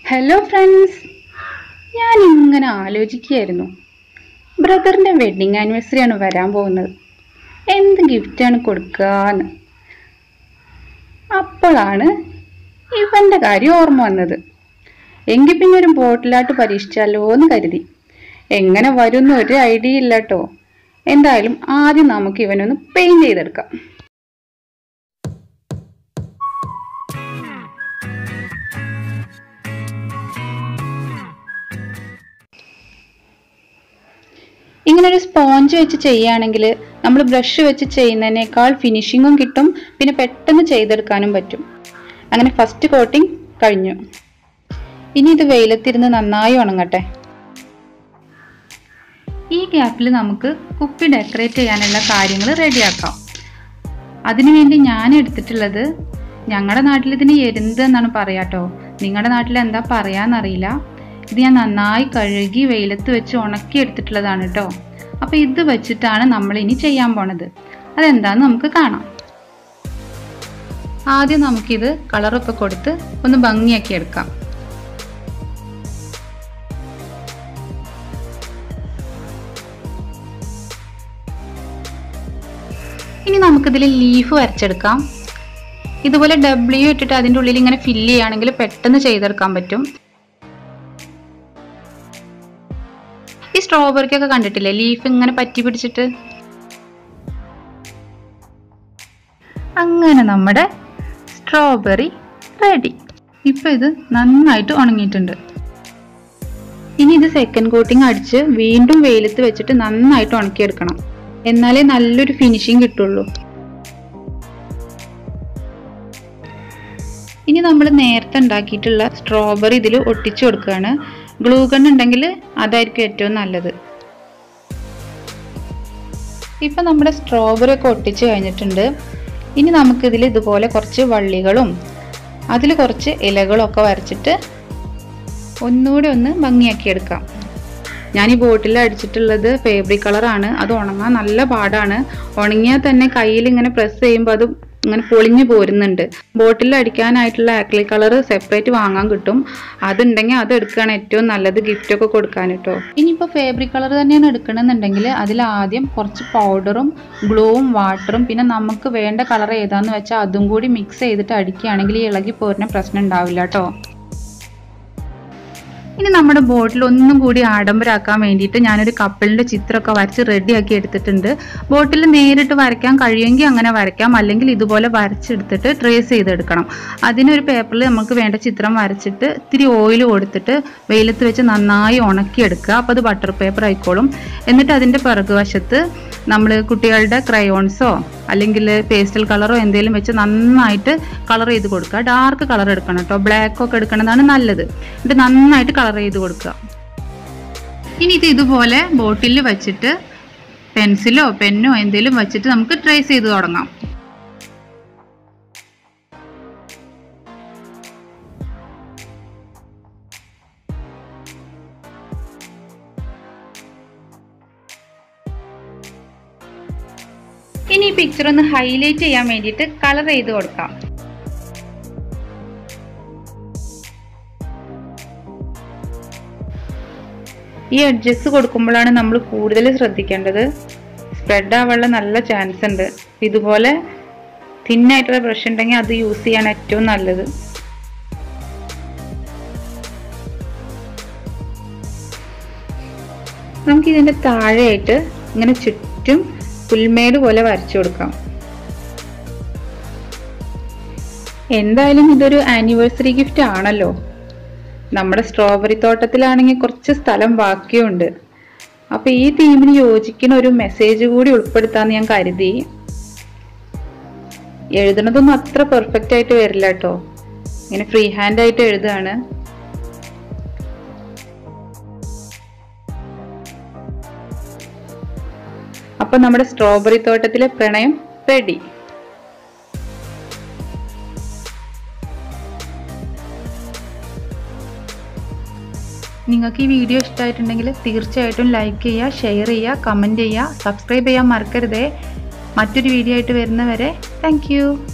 hello friends ഞാൻ ഇങ്ങനെ ആലോചിക്കുകയായിരുന്നു ബ്രദറിൻ്റെ വെഡിങ് ആനിവേഴ്സറി ആണ് വരാൻ പോകുന്നത് എന്ത് ഗിഫ്റ്റാണ് കൊടുക്കാന്ന് അപ്പോഴാണ് ഇവൻ്റെ കാര്യം ഓർമ്മ വന്നത് എങ്കിൽ പിന്നെ ഒരു ബോട്ടിലാട്ട് പരീക്ഷിച്ചാലോ എന്ന് കരുതി എങ്ങനെ വരുന്ന ഒരു ഐഡിയ ഇല്ല കേട്ടോ എന്തായാലും ആദ്യം നമുക്ക് ഇവനൊന്ന് പെയിന്റ് ചെയ്തെടുക്കാം ഇങ്ങനെ ഒരു സ്പോഞ്ച് വെച്ച് ചെയ്യുകയാണെങ്കിൽ നമ്മൾ ബ്രഷ് വെച്ച് ചെയ്യുന്നതിനേക്കാൾ ഫിനിഷിങ്ങും കിട്ടും പിന്നെ പെട്ടെന്ന് ചെയ്തെടുക്കാനും പറ്റും അങ്ങനെ ഫസ്റ്റ് കോട്ടിംഗ് കഴിഞ്ഞു ഇനി ഇത് വെയിലത്തിരുന്ന് നന്നായി ഉണങ്ങട്ടെ ഈ ഗ്യാപ്പിൽ നമുക്ക് കുപ്പി ഡെക്കറേറ്റ് ചെയ്യാനുള്ള കാര്യങ്ങൾ റെഡിയാക്കാം അതിനുവേണ്ടി ഞാൻ എടുത്തിട്ടുള്ളത് ഞങ്ങളുടെ നാട്ടിൽ ഇതിന് എരുന്ത് എന്നാണ് പറയാട്ടോ നിങ്ങളുടെ നാട്ടിൽ എന്താ പറയാന്നറിയില്ല ഇത് ഞാൻ നന്നായി കഴുകി വെയിലത്ത് വെച്ച് ഉണക്കി എടുത്തിട്ടുള്ളതാണ് കേട്ടോ അപ്പോൾ ഇത് വെച്ചിട്ടാണ് നമ്മൾ ഇനി ചെയ്യാൻ പോണത് അതെന്താന്ന് നമുക്ക് കാണാം ആദ്യം നമുക്കിത് കളറൊക്കെ കൊടുത്ത് ഒന്ന് ഭംഗിയാക്കി എടുക്കാം ഇനി നമുക്കിതിൽ ലീഫ് വരച്ചെടുക്കാം ഇതുപോലെ ഡബ്ല്യു ഇട്ടിട്ട് അതിൻ്റെ ഉള്ളിൽ ഇങ്ങനെ ഫില്ല് ചെയ്യുകയാണെങ്കിൽ പെട്ടെന്ന് ചെയ്തെടുക്കാൻ പറ്റും ഈ സ്ട്രോബെറിക്കൊക്കെ കണ്ടിട്ടില്ലേ ലീഫ് ഇങ്ങനെ പറ്റി പിടിച്ചിട്ട് അങ്ങനെ നമ്മുടെ സ്ട്രോബെറി റെഡി ഇപ്പൊ ഇത് നന്നായിട്ട് ഉണങ്ങിയിട്ടുണ്ട് ഇനി ഇത് സെക്കൻഡ് കോട്ടിംഗ് അടിച്ച് വീണ്ടും വെയിലത്ത് വെച്ചിട്ട് നന്നായിട്ട് ഉണക്കിയെടുക്കണം എന്നാലേ നല്ലൊരു ഫിനിഷിങ് കിട്ടുള്ളൂ ഇനി നമ്മൾ നേരത്തെ ഉണ്ടാക്കിയിട്ടുള്ള സ്ട്രോബെറി ഇതിൽ ഒട്ടിച്ചു കൊടുക്കുകയാണ് ഗ്ലൂ ഗൺ ഉണ്ടെങ്കിൽ അതായിരിക്കും ഏറ്റവും നല്ലത് ഇപ്പൊ നമ്മുടെ സ്ട്രോബെറി ഒക്കെ ഒട്ടിച്ച് കഴിഞ്ഞിട്ടുണ്ട് ഇനി നമുക്കിതിൽ ഇതുപോലെ കുറച്ച് വള്ളികളും അതിൽ കുറച്ച് ഇലകളും ഒക്കെ വരച്ചിട്ട് ഒന്നുകൂടി ഒന്ന് ഭംഗിയാക്കി എടുക്കാം ഞാൻ ഈ ബോട്ടിൽ അടിച്ചിട്ടുള്ളത് ഫേബ്രിക് കളറാണ് അത് ഉണങ്ങാൻ നല്ല പാടാണ് ഉണങ്ങിയാൽ തന്നെ കയ്യിൽ ഇങ്ങനെ പ്രസ് ചെയ്യുമ്പോൾ അത് ഇങ്ങനെ പൊളിഞ്ഞു പോരുന്നുണ്ട് ബോട്ടിൽ അടിക്കാനായിട്ടുള്ള ആക്രിലിക് കളർ സെപ്പറേറ്റ് വാങ്ങാൻ കിട്ടും അതുണ്ടെങ്കിൽ അത് എടുക്കുകയാണ് ഏറ്റവും നല്ലത് ഗിഫ്റ്റ് ഒക്കെ കൊടുക്കാൻ കേട്ടോ ഇനിയിപ്പോൾ ഫേബ്രിക് കളർ തന്നെയാണ് എടുക്കണമെന്നുണ്ടെങ്കിൽ അതിൽ ആദ്യം കുറച്ച് പൗഡറും ഗ്ലൂവും വാട്ടറും പിന്നെ നമുക്ക് വേണ്ട കളർ ഏതാന്ന് വെച്ചാൽ അതും കൂടി മിക്സ് ചെയ്തിട്ട് അടിക്കുകയാണെങ്കിൽ ഈ ഇളകി പോരുന്ന പ്രശ്നം ഉണ്ടാവില്ല കേട്ടോ ഇനി നമ്മുടെ ബോട്ടിൽ ഒന്നും കൂടി ആഡംബരാക്കാൻ വേണ്ടിയിട്ട് ഞാനൊരു കപ്പിളിന്റെ ചിത്രമൊക്കെ വരച്ച് റെഡിയാക്കി എടുത്തിട്ടുണ്ട് ബോട്ടിൽ നേരിട്ട് വരയ്ക്കാൻ കഴിയുമെങ്കിൽ അങ്ങനെ വരയ്ക്കാം അല്ലെങ്കിൽ ഇതുപോലെ വരച്ചെടുത്തിട്ട് ട്രേസ് ചെയ്തെടുക്കണം അതിനൊരു പേപ്പറിൽ നമുക്ക് വേണ്ട ചിത്രം വരച്ചിട്ട് ഇത്തിരി ഓയിൽ കൊടുത്തിട്ട് വെയിലത്ത് വെച്ച് നന്നായി ഉണക്കിയെടുക്കുക അപ്പോൾ അത് ബട്ടർ പേപ്പർ ആയിക്കോളും എന്നിട്ട് അതിൻ്റെ പിറകുവശത്ത് നമ്മൾ കുട്ടികളുടെ ക്രയോൺസോ അല്ലെങ്കിൽ പേസ്റ്റൽ കളറോ എന്തെങ്കിലും വെച്ച് നന്നായിട്ട് കളർ ചെയ്ത് കൊടുക്കുക ഡാർക്ക് കളർ എടുക്കണം കേട്ടോ ബ്ലാക്ക് ഒക്കെ എടുക്കണതാണ് നല്ലത് എന്നിട്ട് നന്നായിട്ട് കളർ ചെയ്ത് കൊടുക്കുക ഇനി ഇത് ഇതുപോലെ ബോട്ടിൽ വെച്ചിട്ട് പെൻസിലോ പെന്നോ എന്തെങ്കിലും വെച്ചിട്ട് നമുക്ക് ട്രേസ് ചെയ്ത് തുടങ്ങാം ഇനി ഈ പിക്ചർ ഒന്ന് ഹൈലൈറ്റ് ചെയ്യാൻ വേണ്ടിയിട്ട് കളർ ചെയ്ത് കൊടുക്കാം ഈ അഡ്ജസ്റ്റ് കൊടുക്കുമ്പോഴാണ് നമ്മൾ കൂടുതൽ ശ്രദ്ധിക്കേണ്ടത് സ്പ്രെഡ് ആവാനുള്ള നല്ല ചാൻസ് ഉണ്ട് ഇതുപോലെ തിന്നായിട്ടുള്ള ബ്രഷ് ഉണ്ടെങ്കിൽ അത് യൂസ് ചെയ്യാൻ ഏറ്റവും നല്ലത് നമുക്ക് ഇതിന്റെ താഴെയായിട്ട് ഇങ്ങനെ ചുറ്റും പുൽമേട് പോലെ വരച്ചു കൊടുക്കാം എന്തായാലും ഇതൊരു ആനിവേഴ്സറി ഗിഫ്റ്റ് ആണല്ലോ നമ്മുടെ സ്ട്രോബെറി തോട്ടത്തിലാണെങ്കിൽ കുറച്ച് സ്ഥലം ബാക്കിയുണ്ട് അപ്പൊ ഈ തീമിന് യോജിക്കുന്ന ഒരു മെസ്സേജ് കൂടി ഉൾപ്പെടുത്താന്ന് ഞാൻ കരുതി എഴുതണതൊന്നും അത്ര പെർഫെക്റ്റ് ആയിട്ട് വരില്ല കേട്ടോ ഇങ്ങനെ ഫ്രീ ഹാൻഡ് ആയിട്ട് എഴുതുകയാണ് അപ്പൊ നമ്മുടെ സ്ട്രോബെറി തോട്ടത്തിലെ പ്രണയം റെഡി നിങ്ങൾക്ക് ഈ വീഡിയോ ഇഷ്ടമായിട്ടുണ്ടെങ്കിൽ തീർച്ചയായിട്ടും ലൈക്ക് ചെയ്യുക ഷെയർ ചെയ്യുക കമൻറ്റ് ചെയ്യുക സബ്സ്ക്രൈബ് ചെയ്യാൻ മറക്കരുതേ മറ്റൊരു വീഡിയോ ആയിട്ട് വരുന്നവരെ താങ്ക്